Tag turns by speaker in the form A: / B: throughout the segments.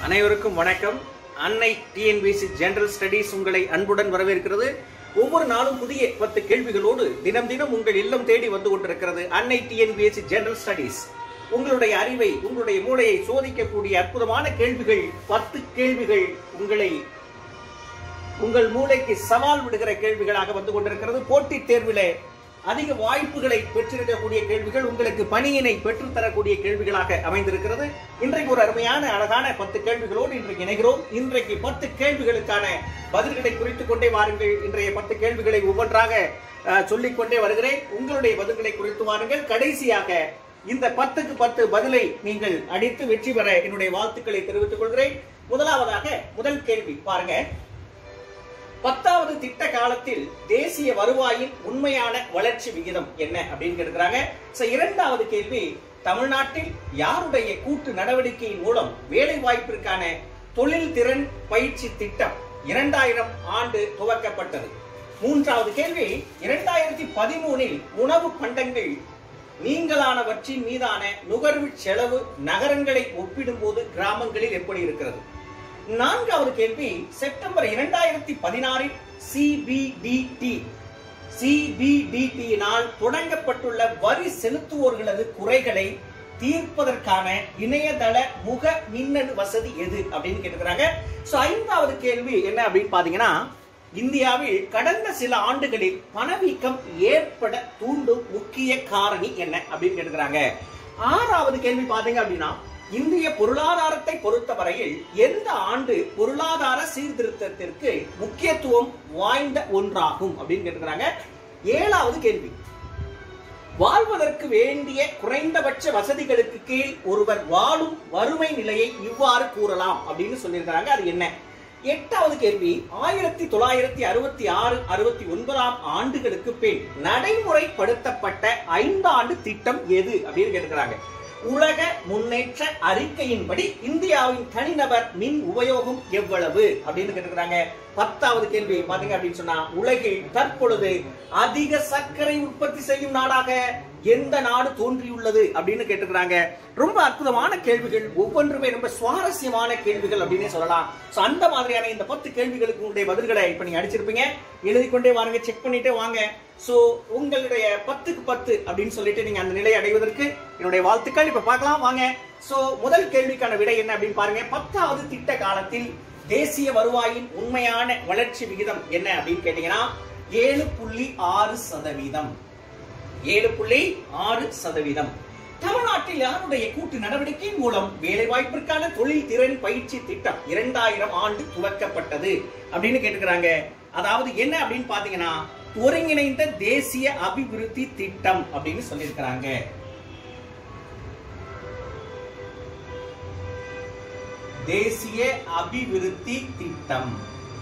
A: அனைவருக்கும் வணக்கம் அன்னை டிஎன்பிசி ஜெனரல் ஸ்டடீஸ் உங்களை அன்புடன் வரவேற்கிறது ஒவ்வொரு நாளும் புதிய பத்து கேள்விகளோடு தினம் தினம் உங்கள் இல்லம் தேடி வந்து கொண்டிருக்கிறது அன்னை டிஎன்பிஎஸ்சி ஜெனரல் ஸ்டடீஸ் உங்களுடைய அறிவை உங்களுடைய மூளையை சோதிக்கக்கூடிய அற்புதமான கேள்விகள் பத்து கேள்விகள் உங்களை உங்கள் மூளைக்கு சவால் விடுகிற கேள்விகளாக வந்து கொண்டிருக்கிறது போட்டித் தேர்விலே அதிக வாய்ப்புகளை பெற்றிருக்கக்கூடிய கேள்விகள் உங்களுக்கு பணியினை பெற்றுத்தரக்கூடிய கேள்விகளாக அமைந்திருக்கிறது இன்றைக்கு ஒரு அருமையான அழகான பத்து கேள்விகளோடு இன்றைக்கு இணைகிறோம் இன்றைக்கு பத்து கேள்விகளுக்கான பதில்களை குறித்துக் கொண்டே வாருங்கள் இன்றைய பத்து கேள்விகளை ஒவ்வொன்றாக அஹ், சொல்லிக் கொண்டே வருகிறேன் உங்களுடைய பதில்களை குறித்து வாருங்கள் கடைசியாக இந்த பத்துக்கு பத்து பதிலை நீங்கள் அடித்து வெற்றி பெற என்னுடைய வாழ்த்துக்களை தெரிவித்துக் கொள்கிறேன் முதலாவதாக முதல் கேள்வி பாருங்க பத்தாவது திட்ட காலத்தில் தேசிய வருவாயின் உண்மையான வளர்ச்சி விகிதம் என்ன அப்படின்னு கேட்கிறாங்க So, இரண்டாவது கேள்வி தமிழ்நாட்டில் யாருடைய கூட்டு நடவடிக்கையின் மூலம் வேலை வாய்ப்பிற்கான தொழில் திறன் பயிற்சி திட்டம் இரண்டாயிரம் ஆண்டு துவக்கப்பட்டது மூன்றாவது கேள்வி இரண்டாயிரத்தி பதிமூனில் உணவு பண்டங்கள் நீங்களானவற்றின் மீதான நுகர்வு செலவு நகரங்களை ஒப்பிடும்போது கிராமங்களில் எப்படி இருக்கிறது நான்காவது கேள்வி செப்டம்பர் இரண்டாயிரத்தி பதினாறில் சிபிடிடி சிபிடிடியினால் தொடங்கப்பட்டுள்ள வரி செலுத்துவோர்களது குறைகளை தீர்ப்பதற்கான இணையதள முக மின்னணு வசதி எது அப்படின்னு கேட்டுக்கிறாங்க சோ ஐந்தாவது கேள்வி என்ன அப்படின்னு பாத்தீங்கன்னா இந்தியாவில் கடந்த சில ஆண்டுகளில் பணவீக்கம் ஏற்பட தூண்டும் முக்கிய காரணி என்ன அப்படின்னு கேட்டுக்கிறாங்க ஆறாவது கேள்வி பாத்தீங்க அப்படின்னா இந்திய பொருளாதாரத்தை பொறுத்தவரையில் எந்த ஆண்டு பொருளாதார சீர்திருத்தத்திற்கு முக்கியத்துவம் வாய்ந்த ஒன்றாகும் அப்படின்னு கேட்டுக்கிறாங்க ஏழாவது கேள்வி வாழ்வதற்கு வேண்டிய குறைந்தபட்ச வசதிகளுக்கு கீழ் ஒருவர் வாழும் வறுமை நிலையை இவ்வாறு கூறலாம் அப்படின்னு சொல்லியிருக்கிறாங்க அது என்ன எட்டாவது கேள்வி ஆயிரத்தி தொள்ளாயிரத்தி அறுபத்தி ஆறு அறுபத்தி ஒன்பதாம் ஆண்டுகளுக்கு பின் நடைமுறைப்படுத்தப்பட்ட ஐந்தாண்டு திட்டம் எது அப்படின்னு கேட்டுக்கிறாங்க உலக முன்னேற்ற அறிக்கையின்படி இந்தியாவின் தனிநபர் மின் உபயோகம் எவ்வளவு அப்படின்னு கேட்டுக்கிறாங்க பத்தாவது கேள்வி பாத்தீங்க அப்படின்னு சொன்னா உலகில் தற்பொழுது அதிக சர்க்கரை உற்பத்தி செய்யும் நாடாக எந்த நாடு தோன்றியுள்ளது அப்படின்னு கேட்டுக்கிறாங்க ரொம்ப அற்புதமான கேள்விகள் ஒவ்வொன்றுமே ரொம்ப சுவாரஸ்யமான கேள்விகள் அப்படின்னே சொல்லலாம் சோ அந்த மாதிரியான இந்த பத்து கேள்விகளுக்கு உங்களுடைய பதில்களை இப்ப நீங்க அடிச்சிருப்பீங்க எழுதி கொண்டே வாருங்க செக் பண்ணிட்டே வாங்க சோ உங்களுடைய பத்துக்கு பத்து அப்படின்னு சொல்லிட்டு நீங்க அந்த நிலையை அடைவதற்கு என்னுடைய வாழ்த்துக்கள் இப்ப பார்க்கலாம் வாங்க சோ முதல் கேள்விக்கான விடை என்ன அப்படின்னு பாருங்க பத்தாவது திட்ட காலத்தில் தேசிய வருவாயின் உண்மையான வளர்ச்சி விகிதம் என்ன அப்படின்னு கேட்டீங்கன்னா ஏழு புள்ளி ஆறு சதவீதம் ஏழு புள்ளி ஆறு சதவீதம் தமிழ்நாட்டில் யாருடைய கூட்டு நடவடிக்கையின் மூலம் வேலை வாய்ப்பிற்கான தொழில் திறன் பயிற்சி திட்டம் இரண்டாயிரம் ஆண்டு துவக்கப்பட்டது அப்படின்னு கேட்டுக்கிறாங்க அதாவது என்ன அப்படின்னு பாத்தீங்கன்னா ஒருங்கிணைந்த தேசிய அபிவிருத்தி திட்டம் அப்படின்னு சொல்லியிருக்கிறாங்க தேசிய அபிவிருத்தி திட்டம்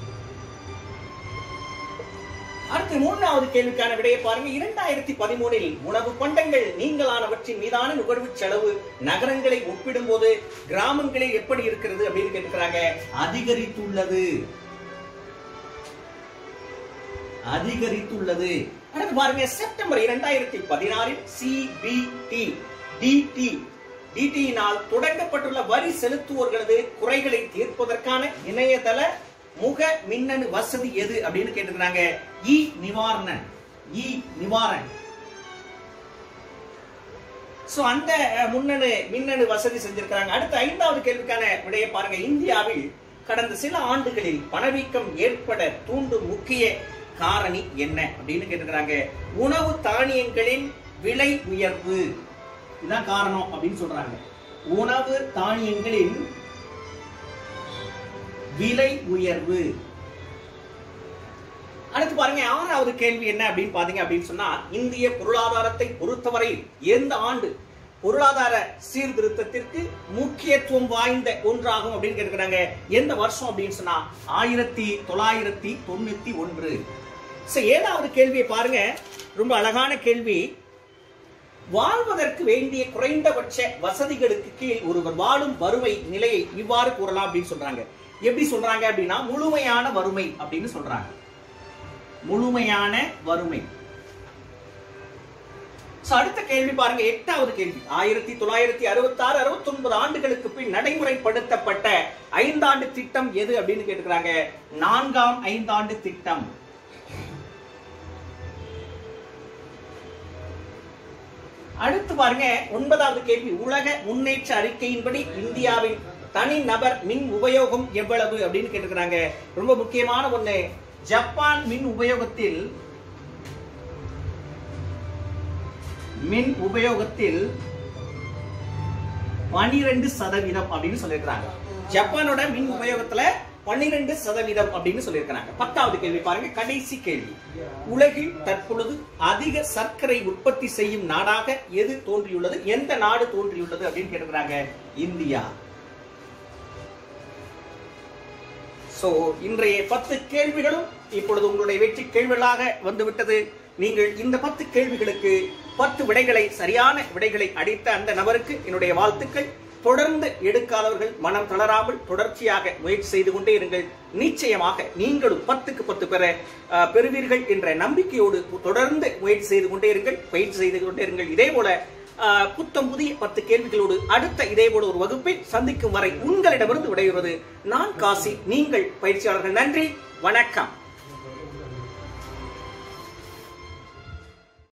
A: அடுத்து மூணாவது கேள்விக்கான விடையை பாருங்க இரண்டாயிரத்தி பதிமூணில் உணவு பண்டங்கள் நீங்களானவற்றின் மீதான நுகர்வு செலவு நகரங்களை ஒப்பிடும்போது கிராமங்களில் எப்படி இருக்கிறது அப்படின்னு கேட்டுக்கிறாங்க அதிகரித்துள்ளது அதிகரித்துள்ளது அடுத்து பாருங்க செப்டம்பர் இரண்டாயிரத்தி பதினாறில் சிபிடி டிடி டிடியினால் தொடங்கப்பட்டுள்ள வரி செலுத்துவோர்களது குறைகளை தீர்ப்பதற்கான இணையதள முக மின்னணு வசதி எது அப்படின்னு கேட்டுக்கிறாங்க இ நிவாரணன் இ நிவாரண் சோ அந்த அஹ், முன்னணு மின்னணு வசதி செஞ்சிருக்காங்க அடுத்த ஐந்தாவது கேள்விக்கான விடையை பாருங்க இந்தியாவில் கடந்த சில ஆண்டுகளில் பணவீக்கம் ஏற்பட தூண்டும் முக்கிய காரணி என்ன அப்படின்னு கேட்டுக்கிறாங்க உணவு தானியங்களின் விலை உயர்வு இதுதான் காரணம் அப்படின்னு சொல்றாங்க உணவு தானியங்களின் விலை உயர்வு அடுத்து பாருங்க ஆறாவது கேள்வி என்ன அப்படின்னு பாத்தீங்க அப்படின்னு சொன்னா இந்திய பொருளாதாரத்தை பொறுத்தவரை எந்த ஆண்டு பொருளாதார சீர்திருத்தத்திற்கு முக்கியத்துவம் வாய்ந்த ஒன்றாகும் அப்படின்னு கேட்கிறாங்க எந்த வருஷம் அப்படின்னு சொன்னா ஆயிரத்தி தொள்ளாயிரத்தி தொண்ணூத்தி ஒன்று சரி ஏழாவது கேள்வியை பாருங்க ரொம்ப அழகான கேள்வி வாழ்வதற்கு வேண்டிய குறைந்தபட்ச வசதிகளுக்கு கீழ் ஒருவர் வாழும் வறுமை நிலையை இவ்வாறு கூறலாம் அப்படின்னு சொல்றாங்க எப்படி சொல்றாங்க அப்படின்னா முழுமையான வறுமை அப்படின்னு சொல்றாங்க முழுமையான வறுமை So, அடுத்த கேள்வி பாருங்க எட்டாவது கேள்வி ஆயிரத்தி தொள்ளாயிரத்தி அறுபத்தி ஆறு அறுபத்தி ஒன்பது ஆண்டுகளுக்கு பின் நடைமுறைப்படுத்தப்பட்ட ஐந்தாண்டு திட்டம் எது அப்படின்னு கேட்டுக்கிறாங்க நான்காம் ஐந்தாண்டு திட்டம் அடுத்து பாருங்க ஒன்பதாவது கேள்வி உலக முன்னேற்ற அறிக்கையின்படி இந்தியாவின் தனிநபர் மின் உபயோகம் எவ்வளவு அப்படின்னு கேட்டுக்கிறாங்க ரொம்ப முக்கியமான ஒண்ணு ஜப்பான் மின் உபயோகத்தில் மின் உபயோகத்தில் பனிரெண்டு சதவீதம் அப்படின்னு சொல்லியிருக்கிறாங்க ஜப்பானோட மின் உபயோகத்துல பன்னிரெண்டு சதவீதம் அப்படின்னு சொல்லியிருக்கிறாங்க பத்தாவது கேள்வி பாருங்க கடைசி கேள்வி உலகில் தற்பொழுது அதிக சர்க்கரை உற்பத்தி செய்யும் நாடாக எது தோன்றியுள்ளது எந்த நாடு தோன்றியுள்ளது அப்படின்னு கேட்டுக்கிறாங்க இந்தியா சோ இன்றைய பத்து கேள்விகளும் இப்பொழுது உங்களுடைய வெற்றி கேள்விகளாக வந்துவிட்டது நீங்கள் இந்த பத்து கேள்விகளுக்கு பத்து விடைகளை சரியான விடைகளை அடித்த அந்த நபருக்கு என்னுடைய வாழ்த்துக்கள் தொடர்ந்து எடுக்காதவர்கள் மனம் தளராமல் தொடர்ச்சியாக முயற்சி செய்து கொண்டே இருங்கள் நிச்சயமாக நீங்களும் பத்துக்கு பத்து பெற அஹ், பெறுவீர்கள் என்ற நம்பிக்கையோடு தொடர்ந்து முயற்சி செய்து கொண்டே இருங்கள் பயிற்சி செய்து கொண்டே இருங்கள் இதே போல அஹ், புத்தம் புதிய பத்து கேள்விகளோடு அடுத்த இதே போல ஒரு வகுப்பில் சந்திக்கும் வரை உங்களிடமிருந்து விடைபெறுவது நான் காசி நீங்கள் பயிற்சியாளர்கள் நன்றி வணக்கம்